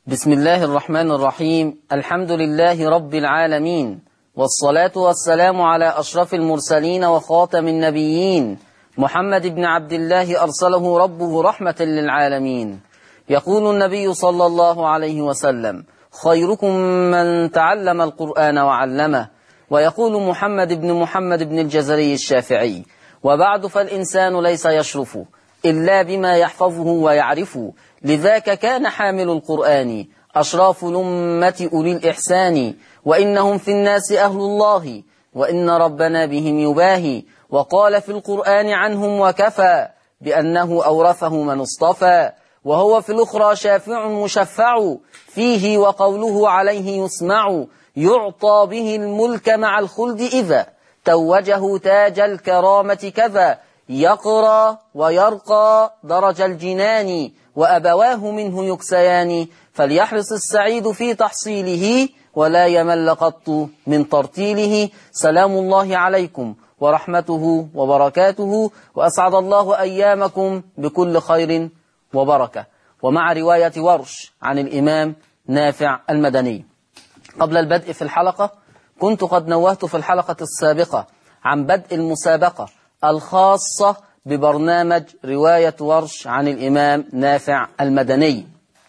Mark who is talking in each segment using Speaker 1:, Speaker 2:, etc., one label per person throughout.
Speaker 1: بسم الله الرحمن الرحيم الحمد لله رب العالمين والصلاة والسلام على أشرف المرسلين وخاتم النبيين محمد بن عبد الله أرسله ربه رحمة للعالمين يقول النبي صلى الله عليه وسلم خيركم من تعلم القرآن وعلمه ويقول محمد بن محمد بن الجزري الشافعي وبعد فالإنسان ليس يشرف إلا بما يحفظه ويعرف لذاك كان حامل القرآن أشراف الأمة أولي الإحسان وإنهم في الناس أهل الله وإن ربنا بهم يباهي وقال في القرآن عنهم وكفى بأنه أورثه من اصطفى وهو في الأخرى شافع مشفع فيه وقوله عليه يسمع يعطى به الملك مع الخلد إذا توجه تاج الكرامة كذا يقرى ويرقى درج الجنان وأبواه منه يكسيان فليحرص السعيد في تحصيله ولا يمل قط من ترتيله سلام الله عليكم ورحمته وبركاته وأسعد الله أيامكم بكل خير وبركة ومع رواية ورش عن الإمام نافع المدني قبل البدء في الحلقة كنت قد نوهت في الحلقة السابقة عن بدء المسابقة الخاصة ببرنامج رواية ورش عن الإمام نافع المدني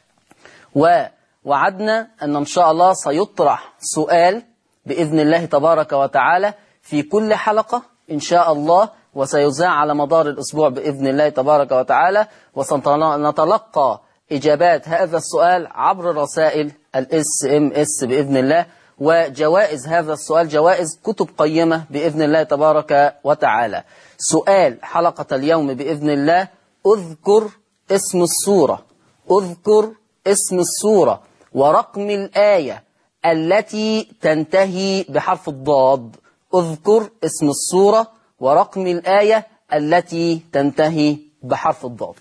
Speaker 1: ووعدنا أن إن شاء الله سيطرح سؤال بإذن الله تبارك وتعالى في كل حلقة إن شاء الله وسيذاع على مدار الأسبوع بإذن الله تبارك وتعالى وسنتلقى إجابات هذا السؤال عبر رسائل الاس ام اس بإذن الله وجوائز هذا السؤال جوائز كتب قيمة بإذن الله تبارك وتعالى سؤال حلقة اليوم بإذن الله أذكر اسم السورة أذكر اسم السورة ورقم الآية التي تنتهي بحرف الضاد أذكر اسم السورة ورقم الآية التي تنتهي بحرف الضاد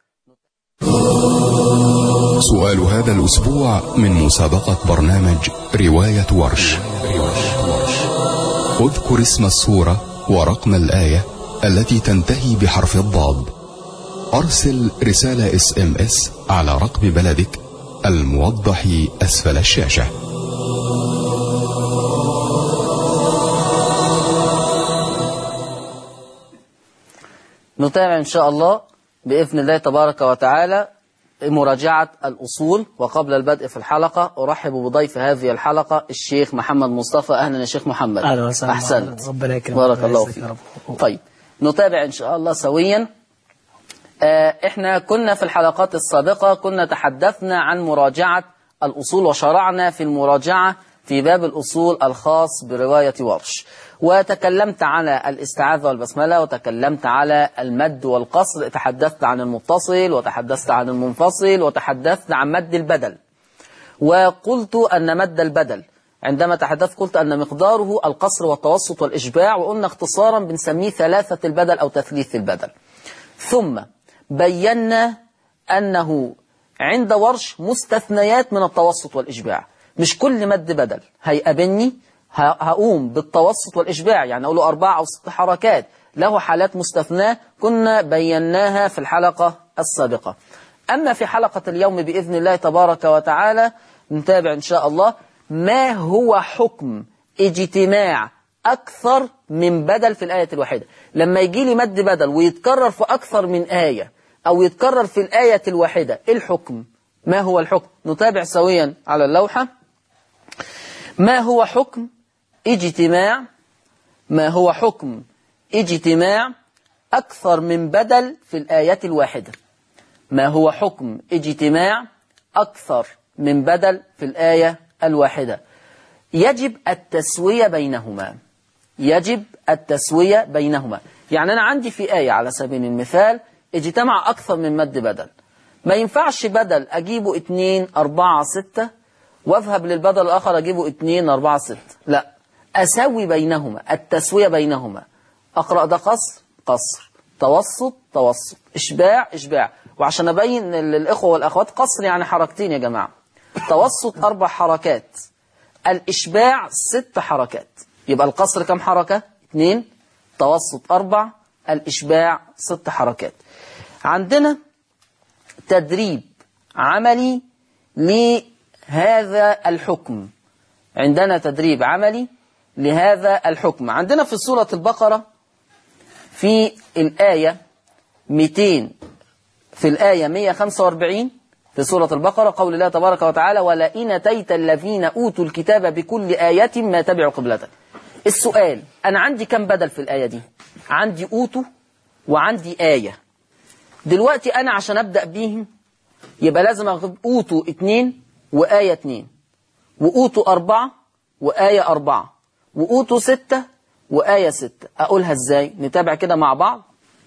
Speaker 2: سؤال هذا الأسبوع من مسابقة برنامج رواية ورش اذكر اسم السورة ورقم الآية التي تنتهي بحرف الضاد أرسل رسالة اس ام اس على رقم بلدك الموضح أسفل الشاشة
Speaker 1: نتابع إن شاء الله بإذن الله تبارك وتعالى مراجعة الأصول وقبل البدء في الحلقة أرحب بضيف هذه الحلقة الشيخ محمد مصطفى أهلا يا شيخ محمد
Speaker 3: أهلا وسهلا
Speaker 1: أحسنت
Speaker 3: ربنا يكرمك
Speaker 1: بارك
Speaker 3: الله
Speaker 1: الله
Speaker 3: يسعدك
Speaker 1: فيك
Speaker 3: يا رب.
Speaker 1: طيب نتابع إن شاء الله سويا آه، إحنا كنا في الحلقات السابقة كنا تحدثنا عن مراجعة الأصول وشرعنا في المراجعة في باب الأصول الخاص برواية ورش وتكلمت على الاستعاذة والبسملة وتكلمت على المد والقصر تحدثت عن المتصل وتحدثت عن المنفصل وتحدثت عن مد البدل وقلت أن مد البدل عندما تحدثت قلت أن مقداره القصر والتوسط والإشباع وقلنا اختصارا بنسميه ثلاثة البدل أو تثليث البدل ثم بينا أنه عند ورش مستثنيات من التوسط والإشباع مش كل مد بدل هيقابلني ه- هقوم بالتوسط والإشباع يعني أقول له أربعة أو ست حركات له حالات مستثناة كنا بيناها في الحلقة السابقة أما في حلقة اليوم بإذن الله تبارك وتعالى نتابع إن شاء الله ما هو حكم اجتماع أكثر من بدل في الآية الواحدة لما يجي لي مد بدل ويتكرر في أكثر من آية أو يتكرر في الآية الواحدة إيه الحكم ما هو الحكم نتابع سويا على اللوحة ما هو حكم اجتماع ما هو حكم اجتماع أكثر من بدل في الآية الواحدة ما هو حكم اجتماع أكثر من بدل في الآية الواحدة يجب التسوية بينهما يجب التسوية بينهما يعني أنا عندي في آية على سبيل المثال اجتمع أكثر من مد بدل ما ينفعش بدل أجيبه اتنين أربعة ستة واذهب للبدل الآخر أجيبه اتنين أربعة ستة لا أسوي بينهما التسوية بينهما أقرأ ده قصر قصر توسط توسط إشباع إشباع وعشان أبين للإخوة والأخوات قصر يعني حركتين يا جماعة توسط أربع حركات الإشباع ست حركات يبقى القصر كم حركة؟ اثنين توسط أربع الإشباع ست حركات عندنا تدريب عملي لهذا الحكم عندنا تدريب عملي لهذا الحكم عندنا في سورة البقرة في الآية 200 في الآية 145 في سورة البقرة قول الله تبارك وتعالى ولئن أتيت الذين أوتوا الكتاب بكل آية ما تبعوا قبلتك السؤال أنا عندي كم بدل في الآية دي عندي أوتوا وعندي آية دلوقتي أنا عشان أبدأ بيهم يبقى لازم أغب أوتوا اتنين وآية اتنين وأوتوا أربعة وآية أربعة وأوتوا ستة وآية ستة أقولها إزاي نتابع كده مع بعض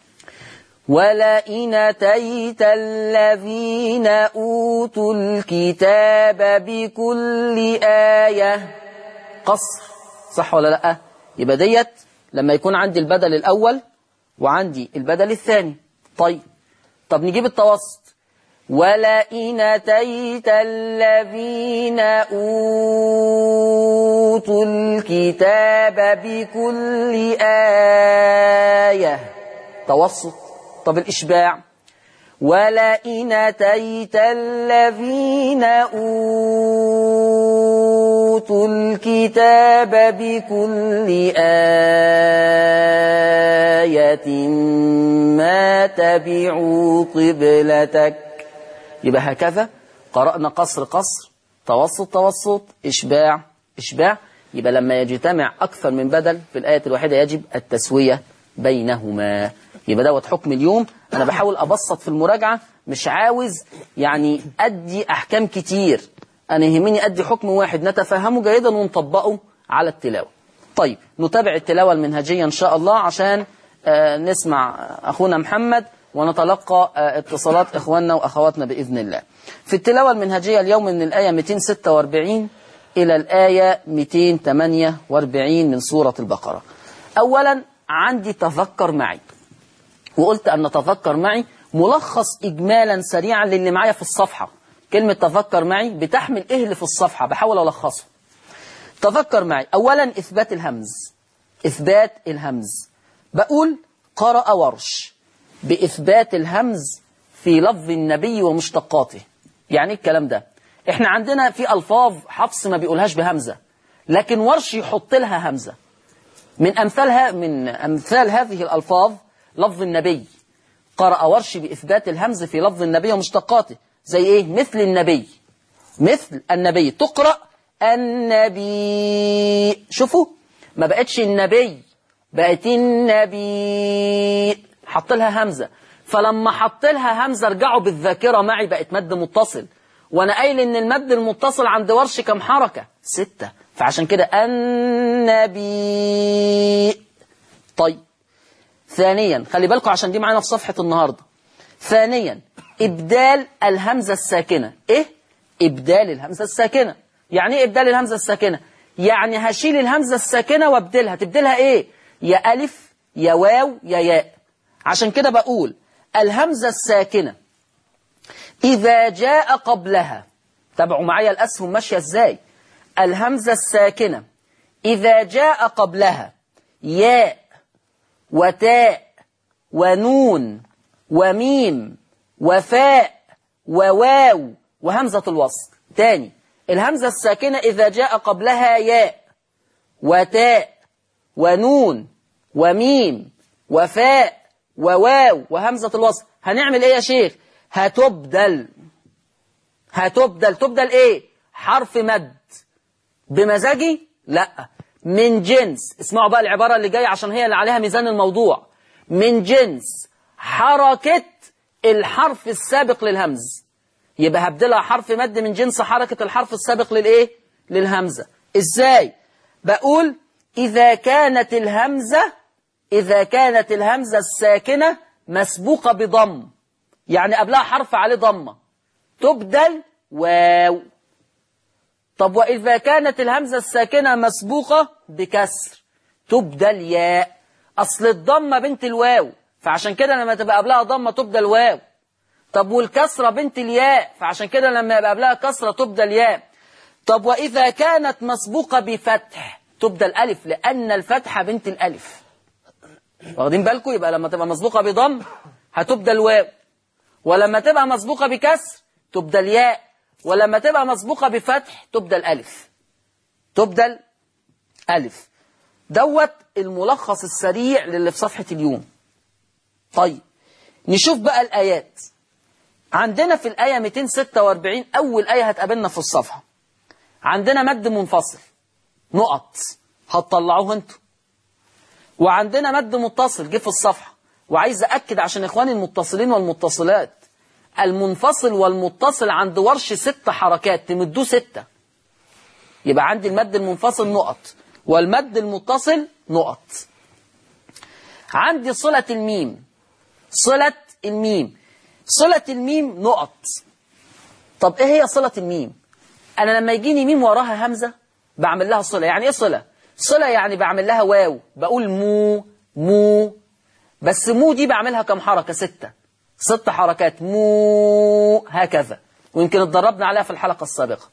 Speaker 1: ولئن أتيت الذين أوتوا الكتاب بكل آية قصر صح ولا لأ يبقى ديت لما يكون عندي البدل الأول وعندي البدل الثاني طيب طب نجيب التوسط ولئن أتيت الذين أوتوا الكتاب بكل آية توسط طب الإشباع ولئن أتيت الذين أوتوا الكتاب بكل آية ما تبعوا قبلتك يبقى هكذا قرأنا قصر قصر توسط توسط إشباع إشباع يبقى لما يجتمع أكثر من بدل في الآية الواحدة يجب التسوية بينهما يبقى دوت حكم اليوم أنا بحاول أبسط في المراجعة مش عاوز يعني أدي أحكام كتير أنا يهمني أدي حكم واحد نتفهمه جيدا ونطبقه على التلاوة طيب نتابع التلاوة المنهجية إن شاء الله عشان آه نسمع أخونا محمد ونتلقى آه اتصالات إخواننا وأخواتنا بإذن الله في التلاوة المنهجية اليوم من الآية 246 إلى الآية 248 من سورة البقرة أولا عندي تذكر معي وقلت أن نتذكر معي ملخص إجمالا سريعا للي معايا في الصفحة كلمة تذكر معي بتحمل إيه اللي في الصفحة بحاول ألخصه تذكر معي أولا إثبات الهمز إثبات الهمز بقول قرأ ورش بإثبات الهمز في لفظ النبي ومشتقاته يعني الكلام ده احنا عندنا في ألفاظ حفص ما بيقولهاش بهمزة لكن ورش يحط لها همزة من أمثالها من أمثال هذه الألفاظ لفظ النبي قرأ ورش بإثبات الهمز في لفظ النبي ومشتقاته زي إيه مثل النبي مثل النبي تقرأ النبي شوفوا ما بقتش النبي بقت النبي حط لها همزة فلما حط لها همزة ارجعوا بالذاكرة معي بقت مد متصل وانا قايل ان المد المتصل عند ورش كم حركة ستة فعشان كده النبي طيب ثانيا خلي بالكم عشان دي معانا في صفحة النهاردة ثانيا إبدال الهمزة الساكنة إيه؟ إبدال الهمزة الساكنة يعني إيه إبدال الهمزة الساكنة؟ يعني هشيل الهمزة الساكنة وابدلها تبدلها إيه؟ يا ألف يا واو يا ياء عشان كده بقول الهمزة الساكنة إذا جاء قبلها تابعوا معايا الأسهم ماشية إزاي الهمزة الساكنة إذا جاء قبلها ياء وتاء ونون وميم وفاء وواو وهمزة الوصل تاني الهمزة الساكنة إذا جاء قبلها ياء وتاء ونون وميم وفاء وواو وهمزة الوصل هنعمل ايه يا شيخ هتبدل هتبدل تبدل ايه حرف مد بمزاجي لا من جنس اسمعوا بقى العبارة اللي جاية عشان هي اللي عليها ميزان الموضوع من جنس حركة الحرف السابق للهمز يبقى هبدلها حرف مد من جنس حركة الحرف السابق للإيه؟ للهمزة إزاي؟ بقول إذا كانت الهمزة إذا كانت الهمزة الساكنة مسبوقة بضم يعني قبلها حرف عليه ضمة تبدل واو طب وإذا كانت الهمزة الساكنة مسبوقة بكسر تبدل ياء أصل الضمة بنت الواو فعشان كده لما تبقى قبلها ضمة تبدل واو طب والكسرة بنت الياء فعشان كده لما يبقى قبلها كسرة تبدل ياء طب وإذا كانت مسبوقة بفتح تبدل ألف لأن الفتحة بنت الألف واخدين بالكم يبقى لما تبقى مسبوقة بضم هتبدل واو ولما تبقى مسبوقة بكسر تبدل ياء ولما تبقى مسبوقة بفتح تبدل ألف تبدل ألف دوت الملخص السريع للي في صفحة اليوم طيب نشوف بقى الآيات عندنا في الآية 246 أول آية هتقابلنا في الصفحة عندنا مد منفصل نقط هتطلعوه انتوا وعندنا مد متصل جه في الصفحة وعايز أكد عشان إخواني المتصلين والمتصلات المنفصل والمتصل عند ورش ست حركات تمدوه ستة يبقى عندي المد المنفصل نقط والمد المتصل نقط عندي صلة الميم صلة الميم صلة الميم نقط طب ايه هي صلة الميم انا لما يجيني ميم وراها همزة بعمل لها صلة يعني ايه صلة صلة يعني بعمل لها واو بقول مو مو بس مو دي بعملها كم حركة ستة ست حركات مو هكذا ويمكن اتدربنا عليها في الحلقة السابقة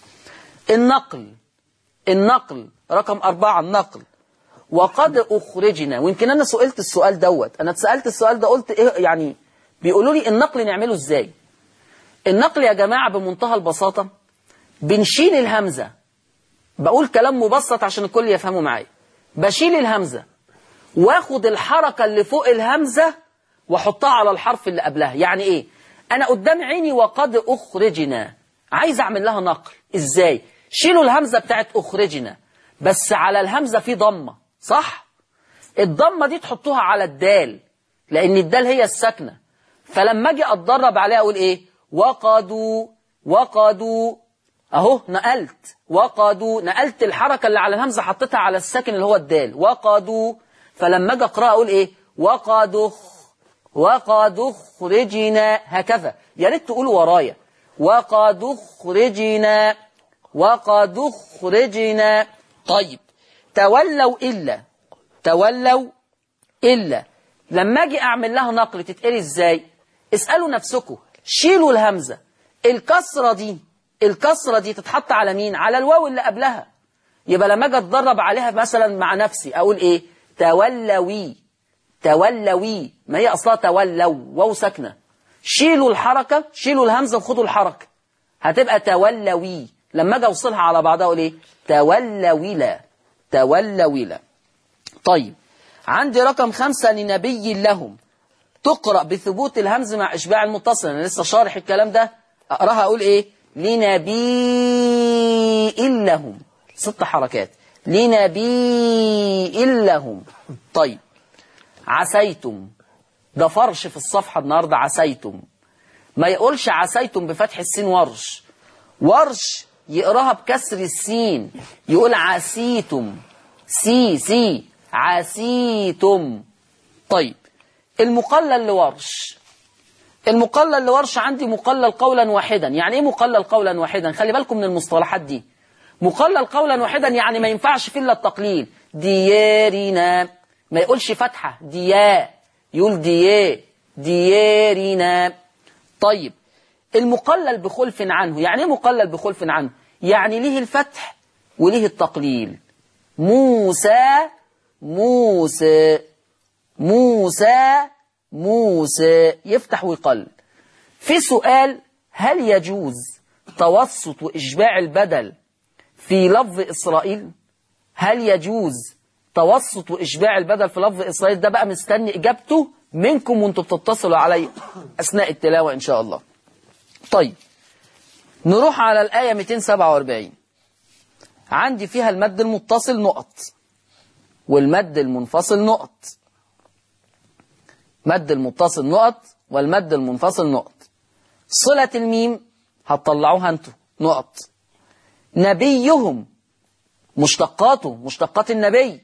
Speaker 1: النقل النقل رقم أربعة النقل وقد أخرجنا ويمكن أنا سئلت السؤال دوت أنا اتسألت السؤال ده قلت إيه يعني بيقولوا لي النقل نعمله إزاي النقل يا جماعة بمنتهى البساطة بنشيل الهمزة بقول كلام مبسط عشان الكل يفهمه معايا بشيل الهمزة واخد الحركة اللي فوق الهمزة واحطها على الحرف اللي قبلها يعني ايه انا قدام عيني وقد اخرجنا عايز اعمل لها نقل ازاي شيلوا الهمزة بتاعت اخرجنا بس على الهمزة في ضمة صح الضمة دي تحطوها على الدال لان الدال هي الساكنة فلما اجي اتدرب عليها اقول ايه وقدوا وقدوا اهو نقلت وقدوا نقلت الحركة اللي على الهمزة حطيتها على الساكن اللي هو الدال وقدوا فلما اجي اقراها اقول ايه وقد وقد اخرجنا هكذا يا ريت تقولوا ورايا وقد اخرجنا وقد اخرجنا طيب تولوا الا تولوا الا لما اجي اعمل لها نقل تتقري ازاي اسالوا نفسكم شيلوا الهمزه الكسره دي الكسره دي تتحط على مين على الواو اللي قبلها يبقى لما اجي اتدرب عليها مثلا مع نفسي اقول ايه تولوي تولوي ما هي اصلها تولوا واو ساكنه شيلوا الحركه شيلوا الهمزه وخدوا الحركه هتبقى تولوي لما اجي اوصلها على بعضها اقول ايه تولويلا تولويلا طيب عندي رقم خمسة لنبي لهم تقرأ بثبوت الهمز مع إشباع المتصل أنا لسه شارح الكلام ده أقراها أقول إيه لنبي لهم ست حركات لنبي لهم طيب عسيتم ده فرش في الصفحة النهاردة عسيتم ما يقولش عسيتم بفتح السين ورش ورش يقراها بكسر السين يقول عسيتم سي سي عسيتم طيب المقلل لورش المقلل لورش عندي مقلل قولا واحدا يعني ايه مقلل قولا واحدا خلي بالكم من المصطلحات دي مقلل قولا واحدا يعني ما ينفعش فيه الا التقليل ديارنا ما يقولش فتحة ديا يقول ديا ديارنا طيب المقلل بخلف عنه يعني ايه مقلل بخلف عنه يعني ليه الفتح وليه التقليل موسى موسى موسى موسى يفتح ويقل في سؤال هل يجوز توسط وإشباع البدل في لفظ إسرائيل هل يجوز توسط وإشباع البدل في لفظ إسرائيل ده بقى مستني إجابته منكم وانتم بتتصلوا علي أثناء التلاوة إن شاء الله طيب نروح على الآية 247 عندي فيها المد المتصل نقط والمد المنفصل نقط مد المتصل نقط والمد المنفصل نقط صلة الميم هتطلعوها انتوا نقط نبيهم مشتقاته مشتقات النبي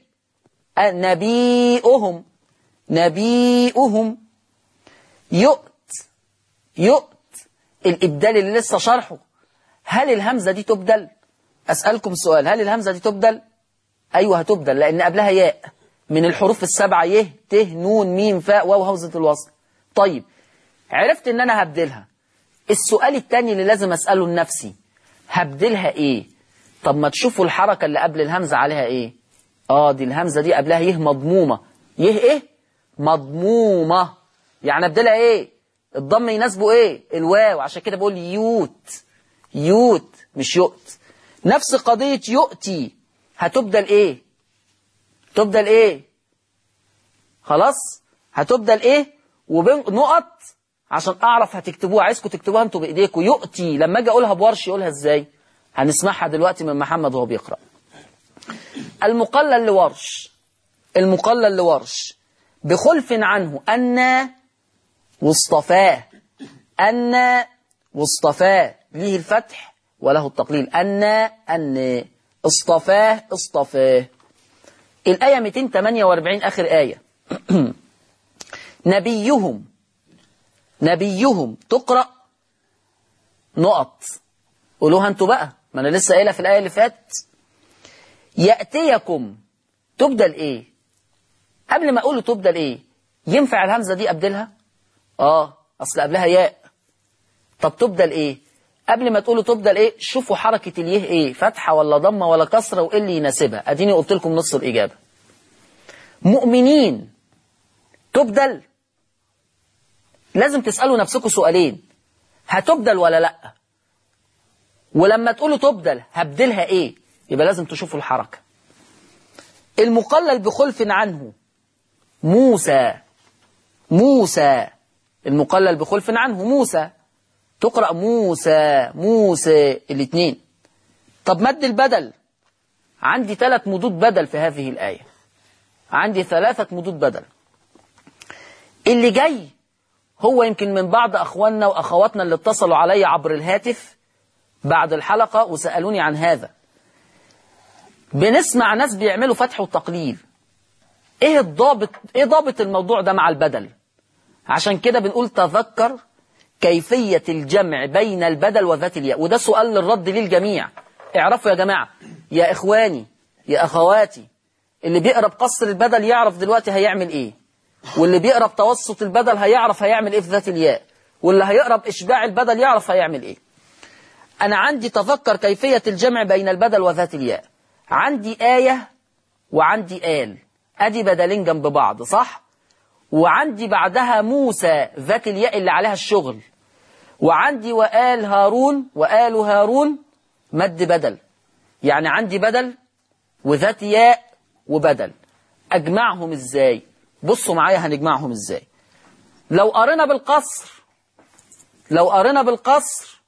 Speaker 1: نبيئهم نبيئهم يؤت يؤت الإبدال اللي لسه شرحه هل الهمزة دي تبدل أسألكم سؤال هل الهمزة دي تبدل أيوة هتبدل لأن قبلها ياء من الحروف السبعة يه ت نون ميم فاء واو همزة الوصل طيب عرفت ان انا هبدلها السؤال التاني اللي لازم اسأله لنفسي هبدلها ايه طب ما تشوفوا الحركة اللي قبل الهمزة عليها ايه اه دي الهمزة دي قبلها يه مضمومة يه ايه مضمومة يعني ابدلها ايه الضم يناسبه ايه الواو عشان كده بقول يوت يوت مش يؤت نفس قضية يؤتي هتبدل ايه تبدل ايه خلاص هتبدل ايه وبين نقط عشان اعرف هتكتبوها عايزكم تكتبوها انتوا بايديكم يؤتي لما اجي اقولها بورش يقولها ازاي هنسمعها دلوقتي من محمد وهو بيقرأ المقلل لورش المقلل لورش بخلف عنه أن واصطفاه أن واصطفاه ليه الفتح وله التقليل أن أن اصطفاه اصطفاه الآية 248 آخر آية نبيهم نبيهم تقرأ نقط قولوها انتوا بقى ما انا لسه قايلها في الآية اللي فاتت يأتيكم تبدل ايه قبل ما اقول تبدل ايه ينفع الهمزة دي ابدلها اه اصل قبلها ياء طب تبدل ايه قبل ما تقولوا تبدل ايه شوفوا حركة اليه ايه فتحة ولا ضمة ولا كسرة وايه اللي يناسبها اديني قلت لكم نص الاجابة مؤمنين تبدل لازم تسألوا نفسكم سؤالين هتبدل ولا لا ولما تقولوا تبدل هبدلها ايه يبقى لازم تشوفوا الحركة المقلل بخلف عنه موسى موسى المقلل بخلف عنه موسى تقرأ موسى موسى الاثنين طب مد البدل عندي ثلاث مدود بدل في هذه الآية عندي ثلاثة مدود بدل اللي جاي هو يمكن من بعض أخواننا وأخواتنا اللي اتصلوا علي عبر الهاتف بعد الحلقة وسألوني عن هذا بنسمع ناس بيعملوا فتح وتقليل ايه الضابط ايه ضابط الموضوع ده مع البدل عشان كده بنقول تذكر كيفية الجمع بين البدل وذات الياء وده سؤال للرد للجميع اعرفوا يا جماعة يا إخواني يا أخواتي اللي بيقرأ بقصر البدل يعرف دلوقتي هيعمل ايه واللي بيقرأ بتوسط البدل هيعرف هيعمل ايه في ذات الياء واللي هيقرأ بإشباع البدل يعرف هيعمل ايه أنا عندي تذكر كيفية الجمع بين البدل وذات الياء عندي آية وعندي آل أدي بدلين جنب بعض صح وعندي بعدها موسى ذات الياء اللي عليها الشغل وعندي وآل هارون وآل هارون مد بدل يعني عندي بدل وذات ياء وبدل أجمعهم إزاي بصوا معايا هنجمعهم إزاي لو قرنا بالقصر لو قرنا بالقصر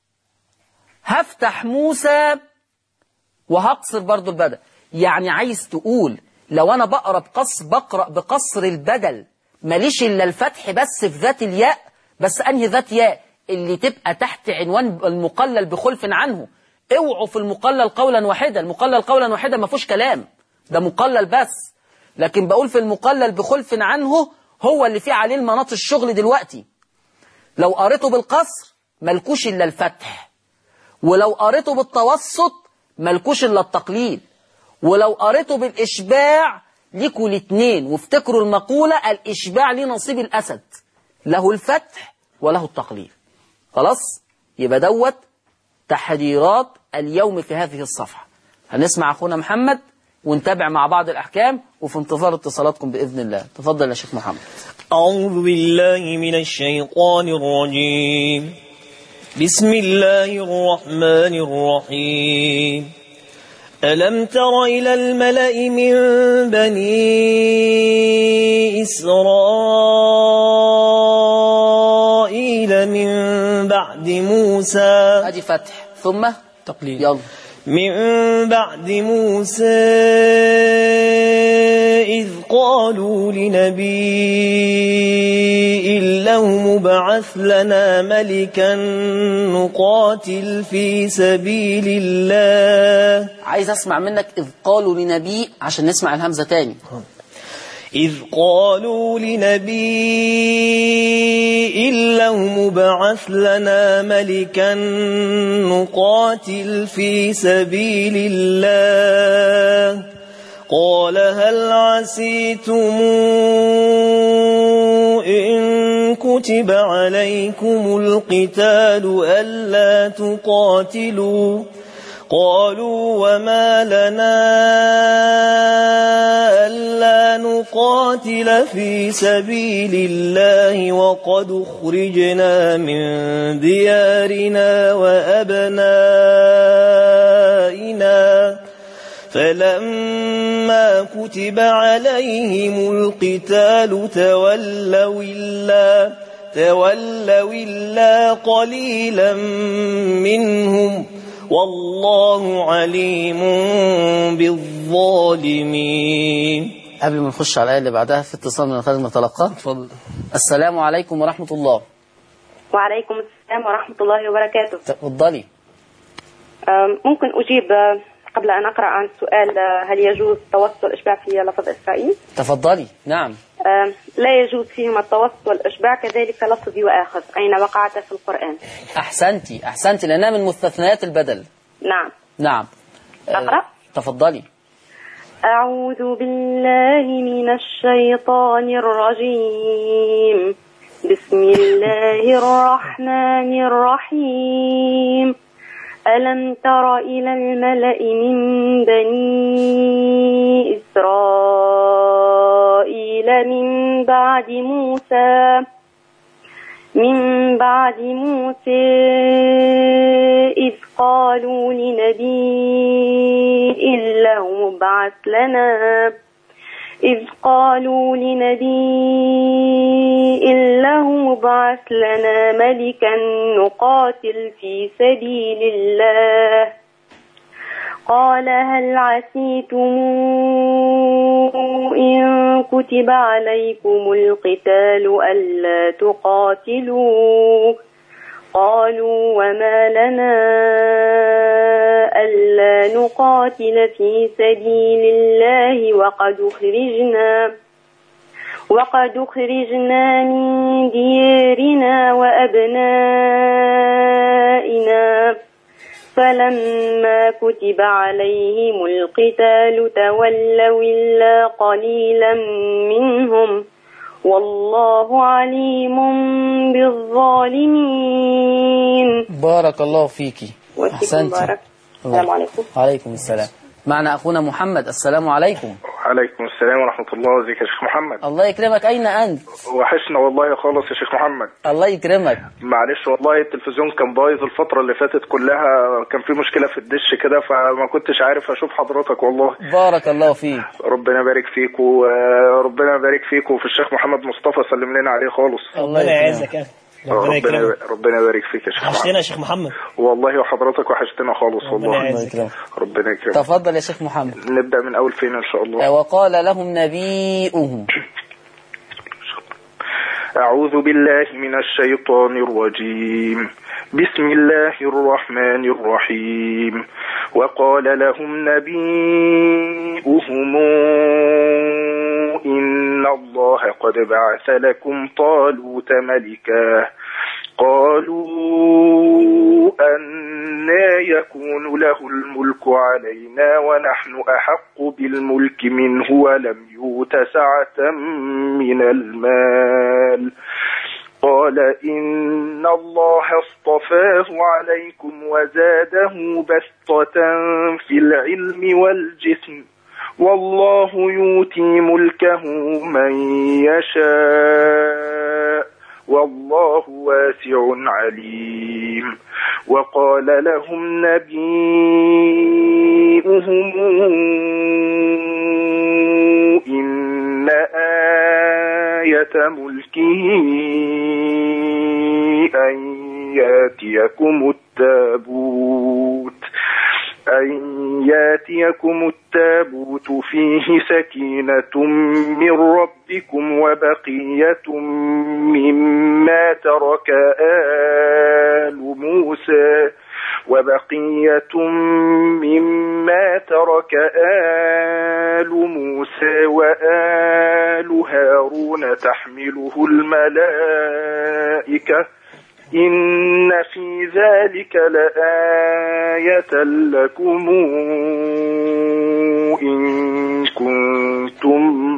Speaker 1: هفتح موسى وهقصر برضو البدل يعني عايز تقول لو أنا بقرأ بقصر بقرأ بقصر البدل ماليش إلا الفتح بس في ذات الياء بس أنهي ذات ياء اللي تبقى تحت عنوان المقلل بخلف عنه اوعوا في المقلل قولا واحدا المقلل قولا واحدا ما فيهوش كلام ده مقلل بس لكن بقول في المقلل بخلف عنه هو اللي فيه عليه المناط الشغل دلوقتي لو قريته بالقصر ملكوش إلا الفتح ولو قريته بالتوسط ملكوش إلا التقليل ولو قريته بالإشباع ليكوا الاثنين وافتكروا المقولة الإشباع ليه نصيب الأسد له الفتح وله التقليل خلاص يبقى دوت تحريرات اليوم في هذه الصفحة هنسمع أخونا محمد ونتابع مع بعض الأحكام وفي انتظار اتصالاتكم بإذن الله تفضل يا شيخ محمد
Speaker 3: أعوذ بالله من الشيطان الرجيم بسم الله الرحمن الرحيم ألم تر إلى الملأ من بني إسرائيل من بعد موسى
Speaker 1: أدي فتح ثم
Speaker 3: تقليل
Speaker 1: يلا
Speaker 3: من بعد موسى إذ قالوا لنبي له مبعث لنا ملكا نقاتل في سبيل الله
Speaker 1: عايز أسمع منك إذ قالوا لنبي عشان نسمع الهمزة تاني
Speaker 3: إذ قالوا لنبي له مبعث لنا ملكا نقاتل في سبيل الله قال هل عسيتم إن كتب عليكم القتال ألا تقاتلوا قالوا وما لنا ألا نقاتل في سبيل الله وقد أخرجنا من ديارنا وأبنائنا فلما كتب عليهم القتال تولوا إلا تولوا إلا قليلا منهم والله عليم بالظالمين
Speaker 1: قبل ما نخش على الآية اللي بعدها في اتصال من الخارج المتلقى
Speaker 3: اتفضل
Speaker 1: السلام عليكم ورحمة الله
Speaker 4: وعليكم السلام ورحمة الله وبركاته
Speaker 1: تفضلي
Speaker 4: أم، ممكن أجيب أه، قبل أن أقرأ عن السؤال أه، هل يجوز توسط الإشباع في لفظ إسرائيل
Speaker 1: تفضلي نعم
Speaker 4: أم، لا يجوز فيهما التوسط والإشباع كذلك لفظ وآخذ أين وقعت في القرآن
Speaker 1: أحسنتي أحسنتي لأنها من مستثنيات البدل
Speaker 4: نعم
Speaker 1: نعم آه،
Speaker 4: أقرأ؟
Speaker 1: تفضلي
Speaker 4: أعوذ بالله من الشيطان الرجيم بسم الله الرحمن الرحيم ألم تر إلى الملأ من بني إسرائيل من بعد موسى من بعد موسى إذ قالوا لنبي له ابعث لنا إذ قالوا لنبي له ابعث لنا ملكا نقاتل في سبيل الله قال هل عسيتم إن كتب عليكم القتال ألا تقاتلوا قالوا وما لنا ألا نقاتل في سبيل الله وقد أخرجنا وقد أخرجنا من ديارنا وأبنائنا فلما كتب عليهم القتال تولوا إلا قليلا منهم والله عليم بالظالمين
Speaker 1: بارك الله فيكي
Speaker 4: وفيكم
Speaker 1: أحسنتي
Speaker 4: بارك السلام عليكم
Speaker 1: وعليكم السلام معنا أخونا محمد السلام عليكم
Speaker 5: وعليكم السلام ورحمة الله ازيك يا شيخ محمد
Speaker 1: الله يكرمك أين أنت
Speaker 5: وحشنا والله خالص يا شيخ محمد
Speaker 1: الله يكرمك
Speaker 5: معلش والله التلفزيون كان بايظ الفترة اللي فاتت كلها كان في مشكلة في الدش كده فما كنتش عارف اشوف حضرتك والله
Speaker 1: بارك الله فيك
Speaker 5: ربنا يبارك فيك وربنا يبارك فيك وفي الشيخ محمد مصطفى سلم لنا عليه خالص
Speaker 1: الله
Speaker 3: ربنا
Speaker 1: يكرمك.
Speaker 3: يعزك يا ربنا
Speaker 5: ربنا
Speaker 3: يكرمك
Speaker 5: ربنا يبارك فيك يا شيخ
Speaker 3: وحشتنا
Speaker 5: محمد
Speaker 3: يا شيخ محمد
Speaker 5: والله وحضرتك وحشتنا خالص
Speaker 3: ربنا
Speaker 5: والله
Speaker 1: الله
Speaker 3: يعزك.
Speaker 1: يكرمك
Speaker 5: ربنا يكرمك
Speaker 1: تفضل يا شيخ محمد
Speaker 5: نبدأ من أول فين إن شاء الله
Speaker 1: وقال لهم نبيئهم
Speaker 5: أعوذ بالله من الشيطان الرجيم بسم الله الرحمن الرحيم وقال لهم نبيئهم إن الله قد بعث لكم طالوت ملكا قالوا أنا يكون له الملك علينا ونحن أحق بالملك منه ولم يؤت سعة من المال قال إن الله اصطفاه عليكم وزاده بسطة في العلم والجسم والله يؤتي ملكه من يشاء والله واسع عليم وقال لهم نبيئهم إن آية ملكه أن ياتيكم التابوت أن ياتيكم التابوت فيه سكينة من ربكم وبقية مما ترك آل موسى وبقية مما ترك آل موسى وآل هارون تحمله الملائكة إن في ذلك لآية لكم إن كنتم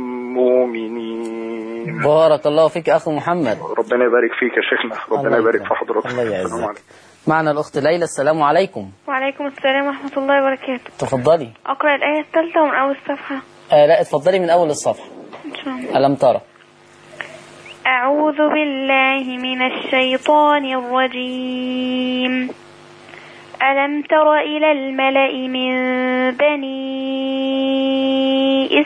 Speaker 5: مؤمنين
Speaker 1: بارك الله فيك أخو محمد
Speaker 5: ربنا يبارك فيك يا شيخنا ربنا
Speaker 1: الله
Speaker 5: يبارك
Speaker 1: يكرمك.
Speaker 5: في حضرتك
Speaker 1: الله
Speaker 5: السلام
Speaker 1: يعزك
Speaker 5: عليكم
Speaker 1: معنا الأخت ليلى السلام عليكم
Speaker 6: وعليكم السلام ورحمة الله وبركاته
Speaker 1: تفضلي
Speaker 6: أقرأ الآية الثالثة من أول الصفحة
Speaker 1: آه لا اتفضلي من أول الصفحة ألم ترى
Speaker 6: أعوذ بالله من الشيطان الرجيم ألم تر إلى الملأ من بني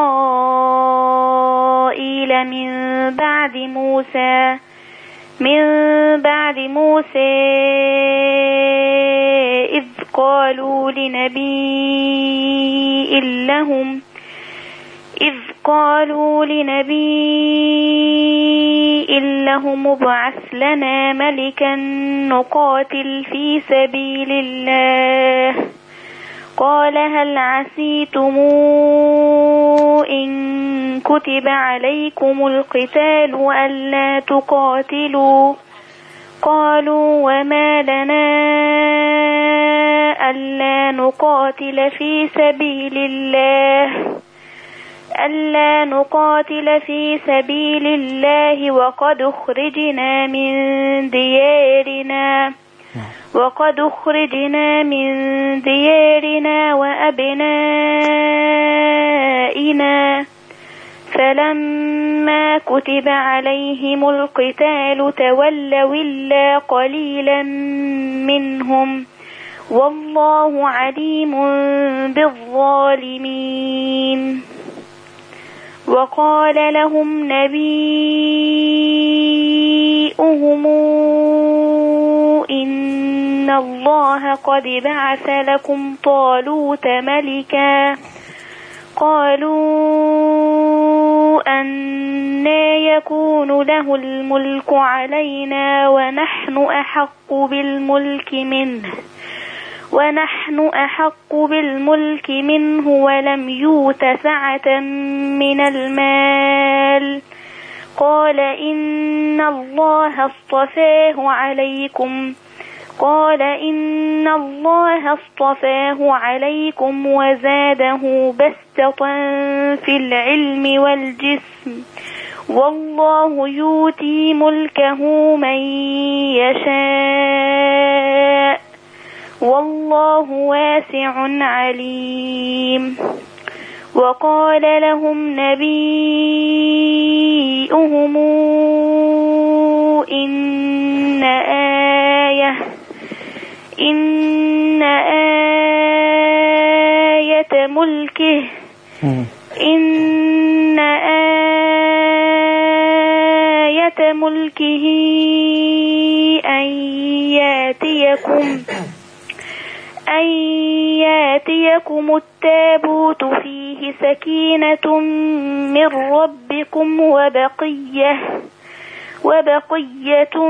Speaker 6: إسرائيل من بعد موسى من بعد موسى إذ قالوا لنبي لهم إذ قالوا لنبي لهم ابعث لنا ملكا نقاتل في سبيل الله قال هل عسيتم إن كتب عليكم القتال ألا تقاتلوا قالوا وما لنا ألا نقاتل في سبيل الله ألا نقاتل في سبيل الله وقد أخرجنا من ديارنا وقد أخرجنا من ديارنا وأبنائنا فلما كتب عليهم القتال تولوا إلا قليلا منهم والله عليم بالظالمين وقال لهم نبيئهم إن الله قد بعث لكم طالوت ملكا قالوا أنا يكون له الملك علينا ونحن أحق بالملك منه ونحن أحق بالملك منه ولم يوت سعة من المال قال إن الله اصطفاه عليكم قال إن الله اصطفاه عليكم وزاده بسطة في العلم والجسم والله يؤتي ملكه من يشاء والله واسع عليم وقال لهم نبيئهم إن آية إن آية ملكه إن آية ملكه أن ياتيكم أن ياتيكم التابوت فيه سكينة من ربكم وبقية وبقية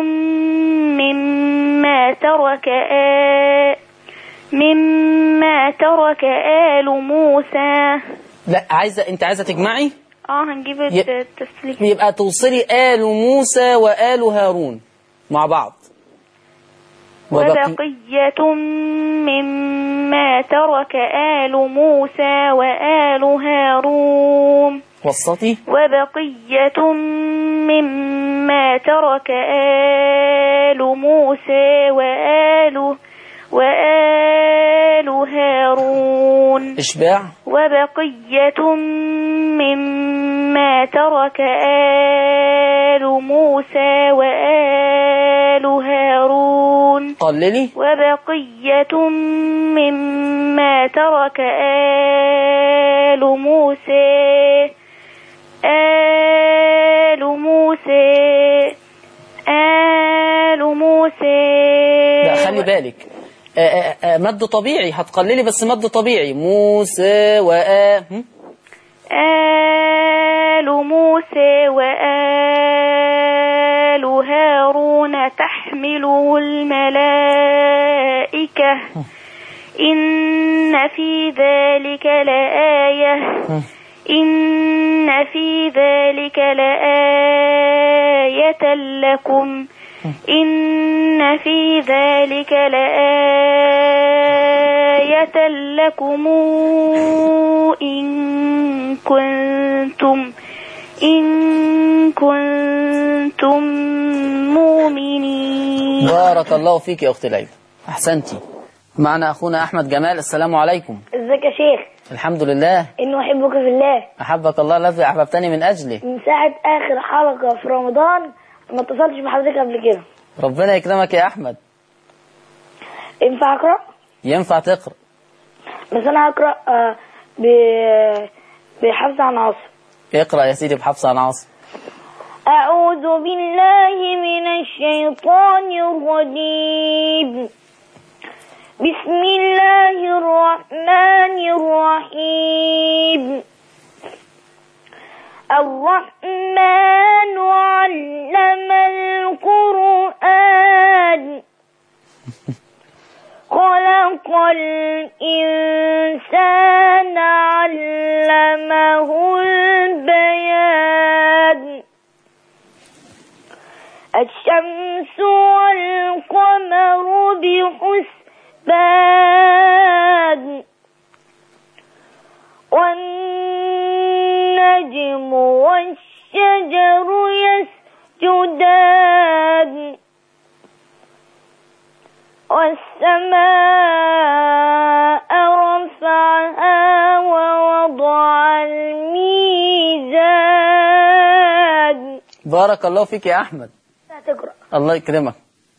Speaker 6: مما ترك آل مما ترك آل موسى
Speaker 1: لا عايزة أنت عايزة تجمعي
Speaker 6: اه هنجيب
Speaker 1: ي-
Speaker 6: التسليم
Speaker 1: يبقى توصلي آل موسى وآل هارون مع بعض وبقي
Speaker 6: وبقية مما ترك آل موسى وآل هارون
Speaker 1: وسطي
Speaker 6: وبقية مما ترك آل موسى وآل وآل هارون
Speaker 1: إشباع
Speaker 6: وبقية مما ترك آل موسى وآل هارون
Speaker 1: قللي
Speaker 6: وبقية مما ترك آل موسى آل موسى آل موسى
Speaker 1: لا خلي بالك آه، آه، آه، مد طبيعي هتقللي بس مد طبيعي موسى وآ هم؟
Speaker 6: آل موسى وآل هارون تحمله الملائكة إن في ذلك لآية إن في ذلك لآية لكم إن في ذلك لآية لكم إن كنتم إن كنتم مؤمنين
Speaker 1: بارك الله فيك يا أخت ليلى أحسنتي معنا أخونا أحمد جمال السلام عليكم
Speaker 7: ازيك يا شيخ
Speaker 1: الحمد لله
Speaker 7: انه احبك في الله
Speaker 1: أحبك الله الذي أحببتني من أجله
Speaker 7: من ساعة اخر حلقة في رمضان ما اتصلتش بحضرتك قبل كده
Speaker 1: ربنا يكرمك يا أحمد
Speaker 7: ينفع اقرا
Speaker 1: ينفع تقرأ
Speaker 7: بس انا هقرا آه، ب بحفظ عن عاصم
Speaker 1: اقرأ يا سيدي بحفص عن عاصم
Speaker 7: أعوذ بالله من الشيطان الرجيم بسم الله الرحمن الرحيم الرحمن علم القرآن خلق الإنسان علمه البيان الشمس والقمر بحسبان والنجم والشجر يسجدان والسماء رفعها ووضع الميزان
Speaker 1: بارك الله فيك يا أحمد
Speaker 7: تقرأ
Speaker 1: الله يكرمك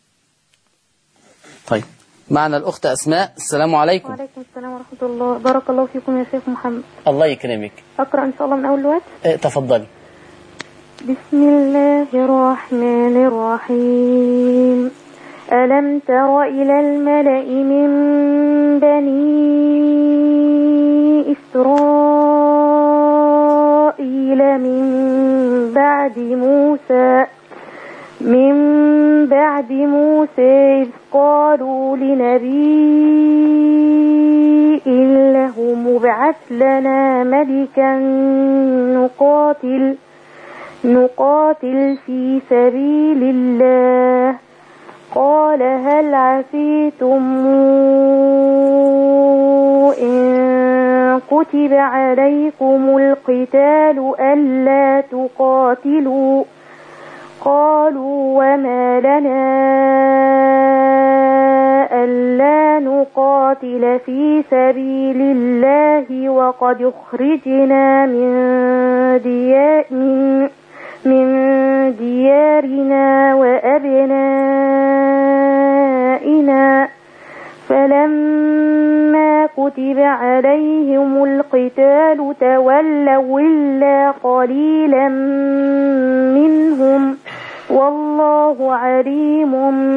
Speaker 1: طيب معنا الأخت أسماء السلام عليكم
Speaker 8: وعليكم السلام ورحمة الله بارك الله فيكم يا شيخ محمد
Speaker 1: الله يكرمك
Speaker 8: أقرأ إن شاء الله من أول الوقت
Speaker 1: اه تفضلي
Speaker 8: بسم الله الرحمن الرحيم ألم تر إلى الملأ من بني إسرائيل من بعد موسى من بعد موسى إذ قالوا لنبي له مبعث لنا ملكا نقاتل نقاتل في سبيل الله قال هل عسيتم إن كتب عليكم القتال ألا تقاتلوا قالوا وما لنا ألا نقاتل في سبيل الله وقد أخرجنا من ديار من, من ديارنا وأبنائنا فلما كتب عليهم القتال تولوا إلا قليلا منهم والله عليم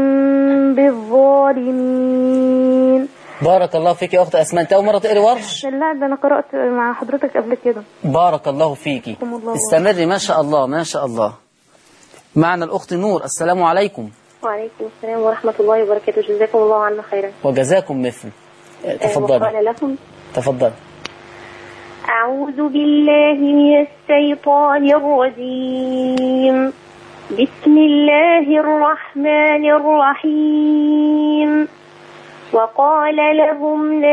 Speaker 8: بالظالمين
Speaker 1: بارك الله فيك يا أخت أسماء أنت أول مرة تقري ورش
Speaker 8: لا ده أنا قرأت مع حضرتك قبل كده
Speaker 1: بارك الله فيك
Speaker 8: جزاكم الله
Speaker 1: استمري ما شاء الله ما شاء الله معنا الأخت نور السلام عليكم
Speaker 9: وعليكم السلام ورحمة الله وبركاته جزاكم الله عنا خيرا
Speaker 1: وجزاكم مثل اه، تفضلي
Speaker 9: وقال لكم
Speaker 1: تفضلي
Speaker 9: أعوذ بالله من الشيطان الرجيم بسم الله الرحمن الرحيم وقال لهم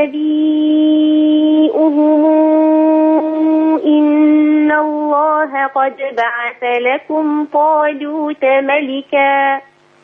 Speaker 9: نبيئهم إن الله قد بعث لكم طالوت ملكا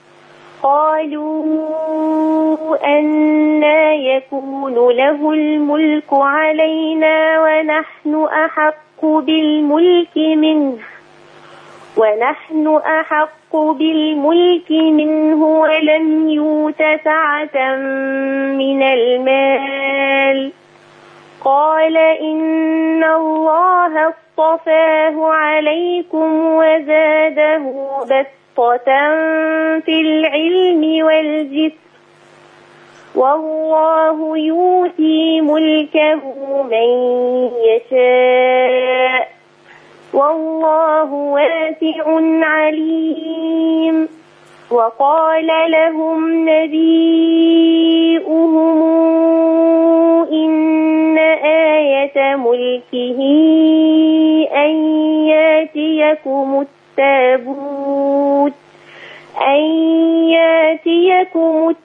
Speaker 9: قالوا أنا يكون له الملك علينا ونحن أحق بالملك منه ونحن أحق بالملك منه ولم يؤت سعة من المال قال إن الله اصطفاه عليكم وزاده بسطة في العلم والجسم والله يؤتي ملكه من يشاء والله واسع عليم وقال لهم نبيئهم إن آية ملكه أن ياتيكم التابوت أن ياتيكم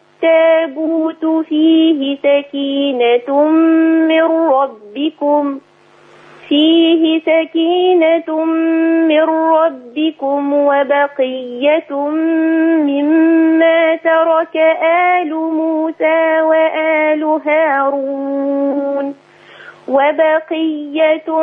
Speaker 9: التابوت فيه سكينة من ربكم
Speaker 6: فيه سكينة من ربكم وبقية مما ترك آل موسى وآل هارون وبقية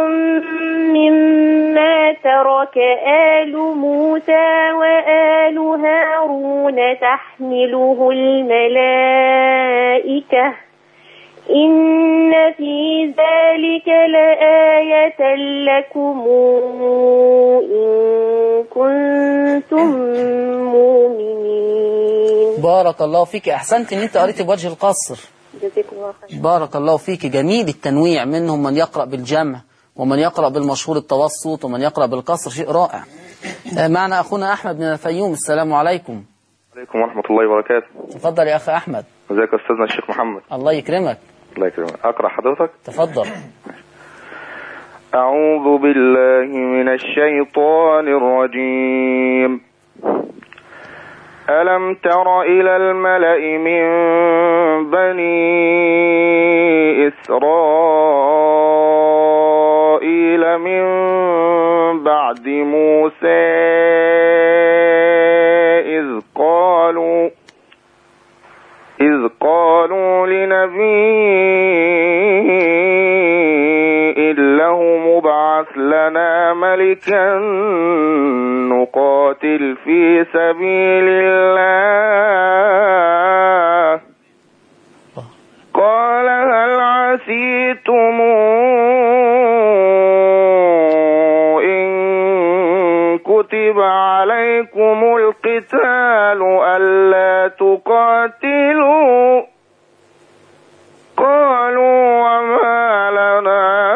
Speaker 6: مما ترك آل موسى وآل هارون تحمله الملائكة إن في ذلك لآية لكم إن كنتم مؤمنين
Speaker 1: بارك الله فيك أحسنت إن أنت قريت بوجه القصر
Speaker 6: جزاكم الله خير
Speaker 1: بارك الله فيك جميل التنويع منهم من يقرأ بالجمع ومن يقرأ بالمشهور التوسط ومن يقرأ بالقصر شيء رائع آه، معنا أخونا أحمد من الفيوم السلام عليكم
Speaker 10: عليكم ورحمة الله وبركاته
Speaker 1: تفضل يا أخي أحمد
Speaker 10: ازيك يا أستاذنا الشيخ محمد
Speaker 1: الله يكرمك
Speaker 10: الله يكرمك أقرأ حضرتك
Speaker 1: تفضل
Speaker 10: أعوذ بالله من الشيطان الرجيم ألم تر إلى الملأ من بني إسرائيل من بعد موسى إذ قالوا إذ قالوا لنبي له مبعث لنا ملكا نقاتل في سبيل الله قال هل عسيتم إن كتب عليكم القتال ألا تقاتلوا قالوا وما لنا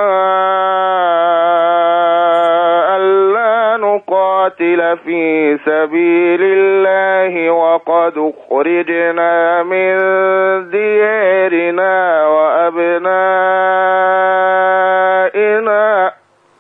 Speaker 10: ألا نقاتل في سبيل الله وقد أخرجنا من ديارنا وأبنائنا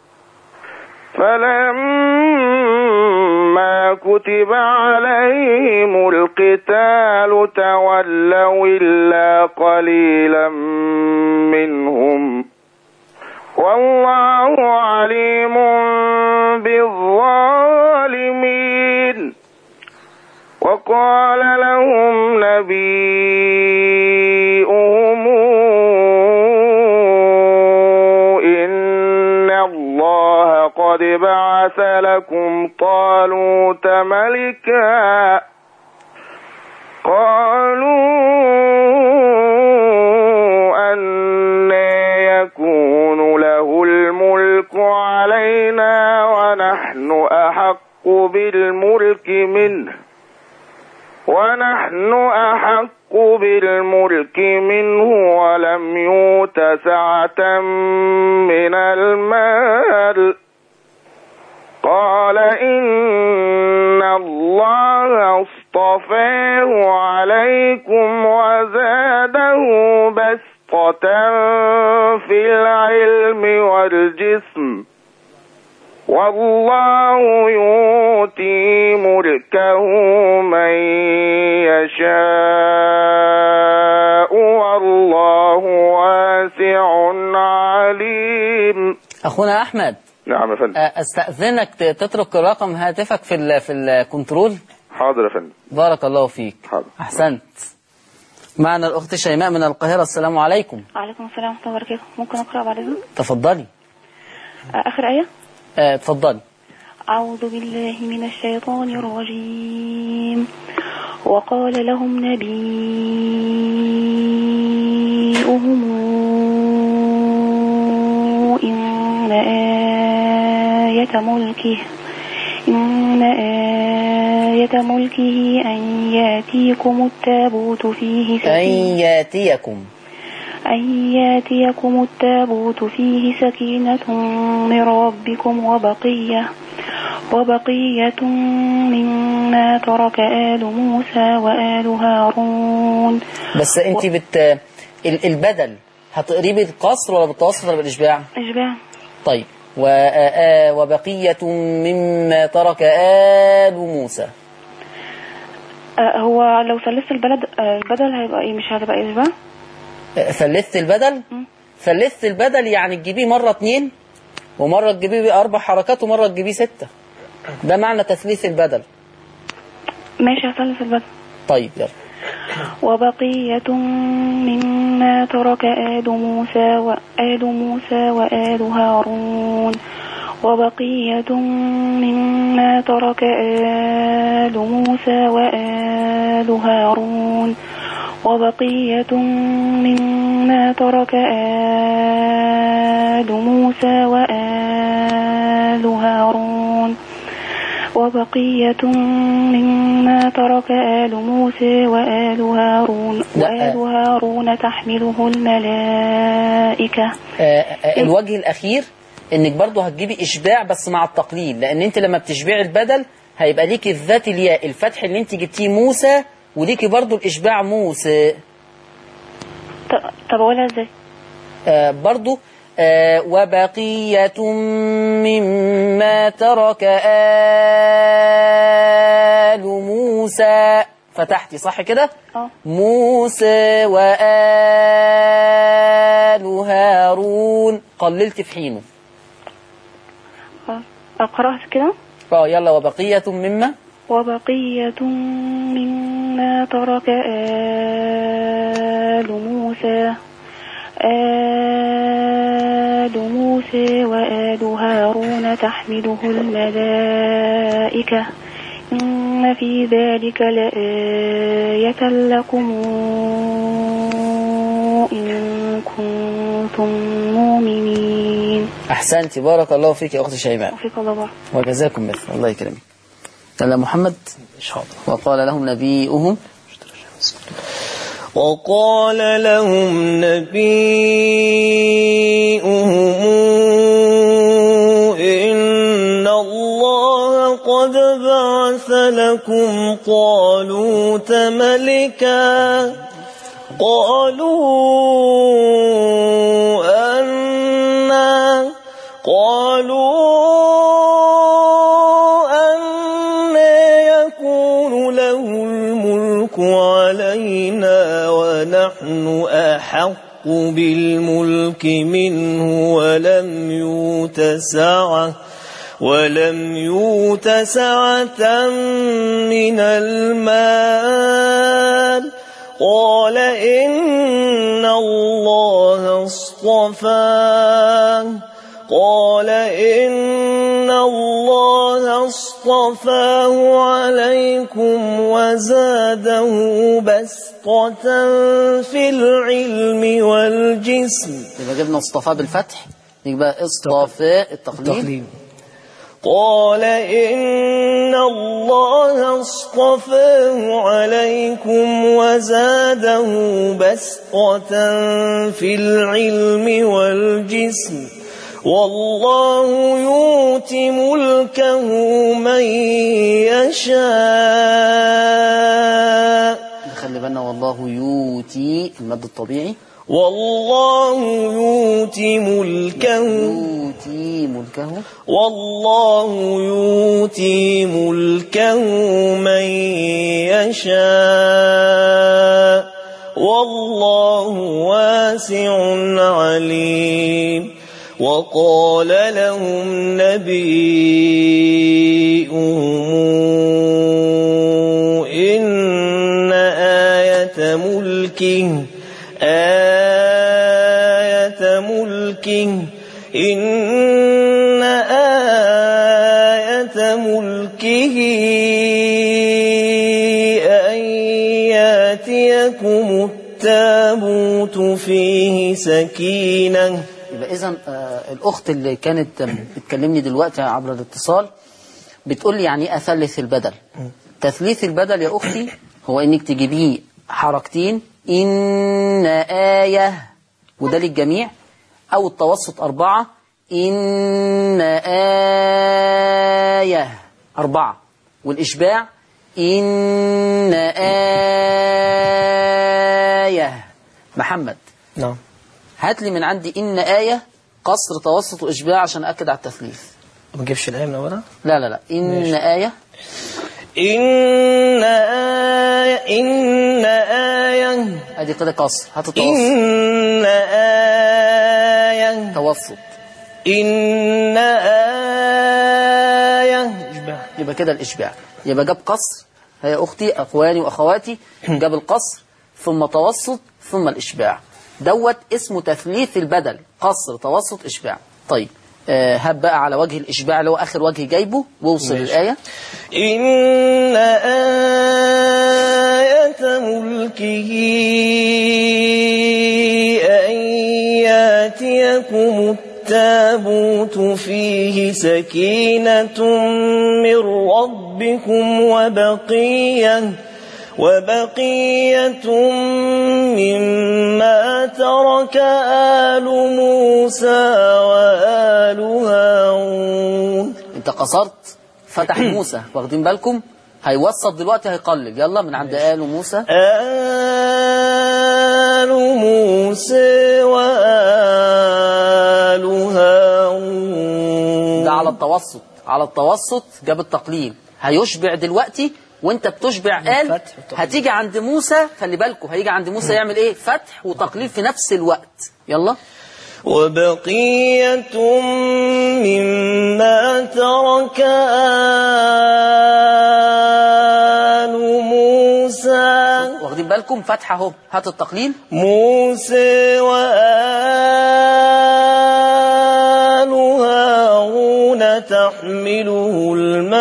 Speaker 10: فلما كتب عليهم القتال تولوا إلا قليلا منهم والله عليم بالظالمين وقال لهم نبيهم إن الله قد بعث لكم طالوت ملكا قالوا أن يكون له الملك علينا ونحن أحق بالملك منه ونحن أحق بالملك منه ولم يؤت سعة من المال قال إن الله اصطفاه عليكم وزاده بسطة في العلم والجسم والله يؤتي ملكه من يشاء والله واسع عليم
Speaker 1: أخونا أحمد
Speaker 10: نعم يا فندم
Speaker 1: آه، أستأذنك ت- تترك رقم هاتفك في ال في الكنترول
Speaker 10: حاضر يا فندم
Speaker 1: بارك الله فيك
Speaker 10: حاضر
Speaker 1: أحسنت معنا الأخت شيماء من القاهرة السلام عليكم
Speaker 11: وعليكم السلام ورحمة الله وبركاته ممكن أقرأ بعد إذنك
Speaker 1: تفضلي
Speaker 11: آه، آخر آية
Speaker 1: آه، تفضلي
Speaker 11: أعوذ بالله من الشيطان الرجيم وقال لهم نبيهم إن آية ملكه إن آية ملكه أن يأتيكم التابوت فيه
Speaker 1: أن
Speaker 11: سكينة
Speaker 1: ياتيكم
Speaker 11: أن ياتيكم التابوت فيه سكينة من ربكم وبقية وبقية مما ترك آل موسى وآل هارون
Speaker 1: بس أنت بت ال- البدل هتقريه بالقصر ولا بالتوسط ولا بالإشباع
Speaker 11: إشباع
Speaker 1: طيب و... آ- آ- وبقية مما ترك آل موسى
Speaker 11: آه، هو لو ثلثت البلد آه، البدل هيبقى إيه مش هتبقى إشباع
Speaker 1: آ، ثلثت البدل ثلثت البدل يعني تجيبيه مرة اتنين ومرة تجيبيه أربع حركات ومرة تجيبيه ستة ده معنى تثليث البدل
Speaker 11: ماشي هثلث البدل
Speaker 1: طيب يلا
Speaker 11: وبقية مما ترك آل موسى وآل موسى وآل هارون وبقية مما ترك آل موسى وآل هارون وبقية مما ترك آل موسى وآل هارون وبقية مما ترك آل موسى وآل هارون
Speaker 1: لا.
Speaker 11: وآل هارون تحمله الملائكة
Speaker 1: آه، آه، الوجه الأخير إنك برضو هتجيبي إشباع بس مع التقليل لأن أنت لما بتشبعي البدل هيبقى ليكي الذات الياء الفتح اللي أنت جبتيه موسى وليكي برضو الإشباع موسى
Speaker 11: ط- طب أقولها إزاي؟
Speaker 1: آه، برضو آه، وبقية مما ترك آل موسى فتحتي صح كده
Speaker 11: اه
Speaker 1: موسى وآل هارون قللت في حينه
Speaker 11: خلاص. أقرأها كده
Speaker 1: اه يلا وبقية مما
Speaker 11: وبقية مما ترك آل موسى آل موسى وآل هارون تحمله الملائكة إن في ذلك لآية لكم إن كنتم مؤمنين
Speaker 1: أحسنت بارك الله فيك يا أخت شيماء
Speaker 11: وفيك الله بارك
Speaker 1: وجزاكم مثل الله يكرمك يلا محمد وقال لهم نبيئهم
Speaker 3: وقال لهم نبيئهم إن الله قد بعث لكم طالوت ملكا قالوا أنا قالوا أنا يكون له الملك علينا ونحن أحق بالملك منه ولم يوت سعة ولم يوت سعة من المال قال إن الله اصطفاه قال إن الله اصطفاه عليكم وزاده بسطة في العلم والجسم
Speaker 1: يبقى جبنا اصطفاء بالفتح يبقى اصطفاء التقليد
Speaker 3: قال إن الله اصطفاه عليكم وزاده بسطة في العلم والجسم والله يؤتي ملكه من يشاء
Speaker 1: خلي بالنا والله يوتي المد الطبيعي
Speaker 3: والله يؤتي ملكه
Speaker 1: يوتي ملكه
Speaker 3: والله يؤتي ملكه من يشاء والله واسع عليم وقال لهم نبيهم إن آية ملكه آية ملكه إن آية ملكه أن ياتيكم التابوت فيه سكينة
Speaker 1: يبقى اذا آه الاخت اللي كانت آه، بتكلمني دلوقتي عبر الاتصال بتقول لي يعني ايه اثلث البدل تثليث البدل يا اختي هو انك تجيبيه حركتين ان ايه وده للجميع او التوسط اربعه ان ايه اربعه والاشباع ان ايه محمد
Speaker 3: نعم
Speaker 1: هات لي من عندي إن آية قصر توسط وإشباع عشان أكد على التثليث
Speaker 3: ما تجيبش الآية من أولها
Speaker 1: لا لا لا إن
Speaker 3: ماشي.
Speaker 1: آية
Speaker 3: إن آية إن آية
Speaker 1: أدي كده قصر هات التوسط
Speaker 3: إن آية
Speaker 1: توسط
Speaker 3: إن آية إشباع
Speaker 1: يبقى كده الإشباع يبقى جاب قصر هي أختي أخواني وأخواتي جاب القصر ثم توسط ثم الإشباع دوت اسمه تثليث البدل قصر توسط إشباع طيب آه هب بقى على وجه الإشباع اللي هو آخر وجه جايبه ووصل
Speaker 3: ماشي.
Speaker 1: الآية
Speaker 3: إن آية ملكه أن ياتيكم التابوت فيه سكينة من ربكم وبقية وبقية مما ترك آل موسى وآل هارون
Speaker 1: انت قصرت فتح موسى واخدين بالكم هيوسط دلوقتي هيقلل يلا من عند آل موسى
Speaker 3: آل موسى وآل هارون
Speaker 1: ده على التوسط على التوسط جاب التقليل هيشبع دلوقتي وانت بتشبع قال
Speaker 3: فتح وتقليل.
Speaker 1: هتيجي عند موسى خلي بالكم هيجي عند موسى يعمل ايه فتح وتقليل في نفس الوقت يلا
Speaker 3: وبقية مما ترك آل موسى
Speaker 1: واخدين بالكم فتح اهو هات التقليل
Speaker 3: موسى وآل هارون تحمله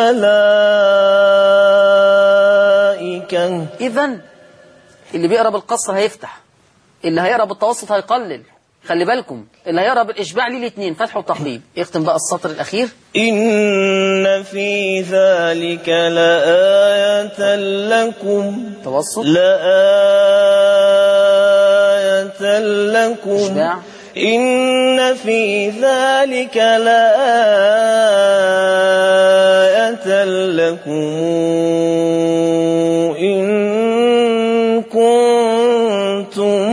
Speaker 3: الملائكة
Speaker 1: اذا اللي بيقرا بالقصر هيفتح اللي هيقرا بالتوسط هيقلل خلي بالكم اللي هيقرا بالاشباع ليه الاثنين فتح وتقليل يختم بقى السطر الاخير
Speaker 3: إن في ذلك لآية لكم
Speaker 1: توسط
Speaker 3: لآية لكم
Speaker 1: إشباع.
Speaker 3: إن في ذلك لآية لكم إن كنتم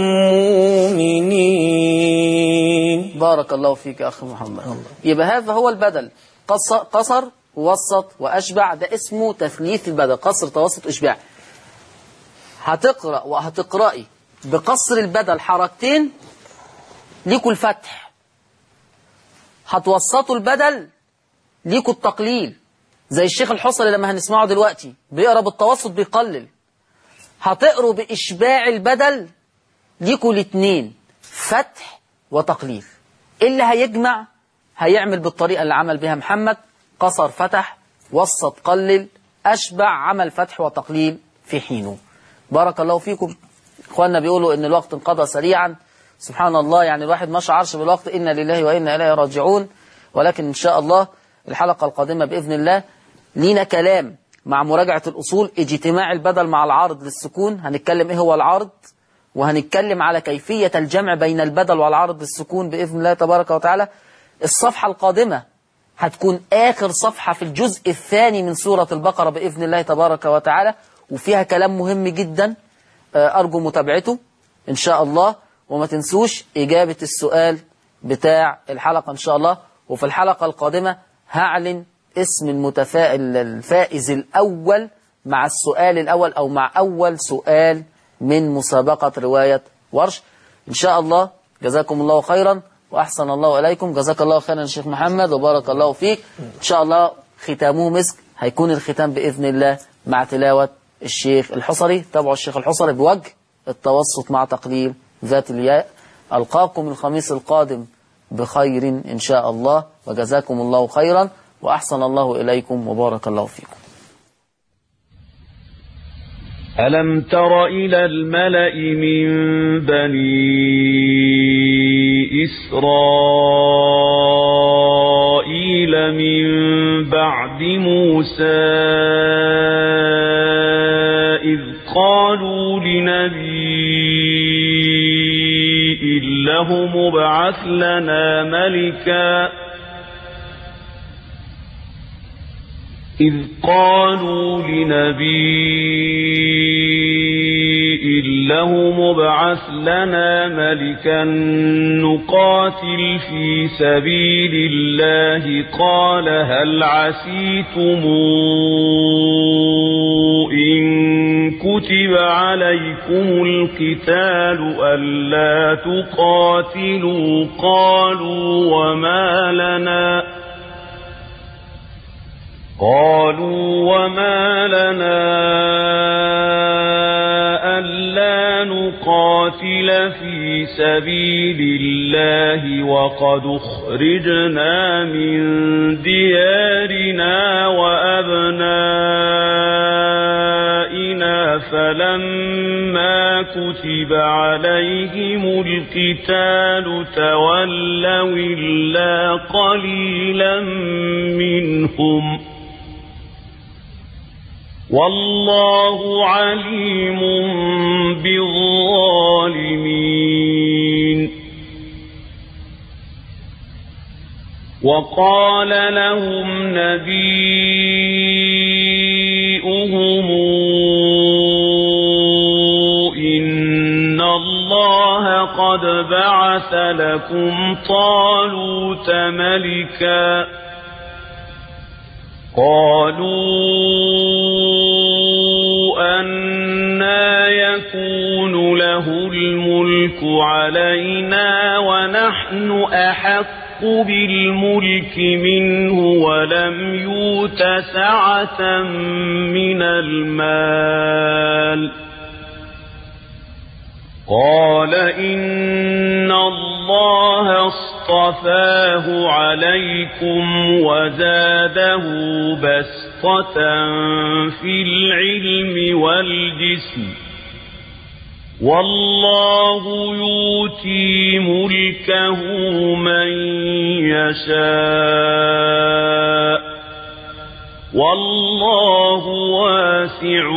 Speaker 3: مؤمنين
Speaker 1: بارك الله فيك يا أخي محمد يبقى هذا هو البدل قص- قصر ووسط وأشبع ده اسمه تثليث البدل قصر توسط إشباع هتقرأ وهتقرأي بقصر البدل حركتين ليكوا الفتح هتوسطوا البدل ليكوا التقليل زي الشيخ الحصري لما هنسمعه دلوقتي بيقرأ بالتوسط بيقلل هتقروا بإشباع البدل ليكوا الاتنين فتح وتقليل اللي هيجمع هيعمل بالطريقة اللي عمل بها محمد قصر فتح وسط قلل أشبع عمل فتح وتقليل في حينه بارك الله فيكم إخواننا بيقولوا إن الوقت انقضى سريعا سبحان الله يعني الواحد ما شعرش بالوقت إنا لله وإنا إليه راجعون ولكن إن شاء الله الحلقة القادمة بإذن الله لينا كلام مع مراجعة الأصول اجتماع البدل مع العارض للسكون هنتكلم إيه هو العارض وهنتكلم على كيفية الجمع بين البدل والعارض للسكون بإذن الله تبارك وتعالى الصفحة القادمة هتكون آخر صفحة في الجزء الثاني من سورة البقرة بإذن الله تبارك وتعالى وفيها كلام مهم جدا آه، أرجو متابعته إن شاء الله وما تنسوش إجابة السؤال بتاع الحلقة إن شاء الله وفي الحلقة القادمة هعلن اسم المتفائل الفائز الأول مع السؤال الأول أو مع أول سؤال من مسابقة رواية ورش إن شاء الله جزاكم الله خيرا وأحسن الله إليكم جزاك الله خيرا يا شيخ محمد وبارك الله فيك إن شاء الله ختامه مسك هيكون الختام بإذن الله مع تلاوة الشيخ الحصري تابعوا الشيخ الحصري بوجه التوسط مع تقليل ذات الياء ألقاكم الخميس القادم بخير إن شاء الله وجزاكم الله خيرا وأحسن الله إليكم وبارك الله فيكم
Speaker 12: ألم تر إلى الملأ من بني إسرائيل من بعد موسى إذ قالوا لنبي له مبعث لنا ملكا إذ قالوا لنبي له مبعث لنا ملكا نقاتل في سبيل الله قال هل عسيتم إن كتب عليكم القتال ألا تقاتلوا قالوا وما لنا قالوا وما لنا ألا نقاتل في سبيل الله وقد اخرجنا من ديارنا وأبنائنا فلما كتب عليهم القتال تولوا إلا قليلا منهم والله عليم بالظالمين وقال لهم نبيئهم إن الله قد بعث لكم طالوت ملكاً قالوا أنا يكون له الملك علينا ونحن أحق بالملك منه ولم يوت سعة من المال قال إن الله اصطفاه عليكم وزاده بسطة في العلم والجسم والله يؤتي ملكه من يشاء والله واسع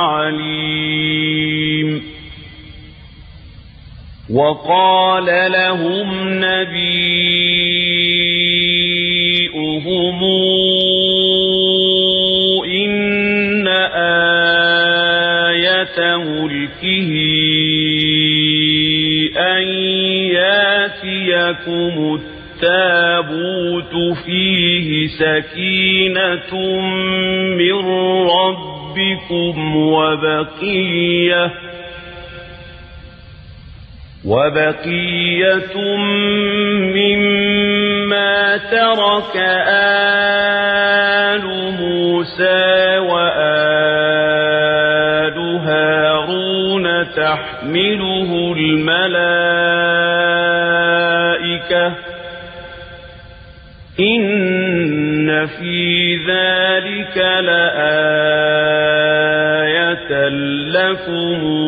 Speaker 12: عليم وقال لهم نبيئهم إن آية ملكه أن ياتيكم التابوت فيه سكينة من ربكم وبقيه وبقية مما ترك آل موسى وآل هارون تحمله الملائكة إن في ذلك لآية لكم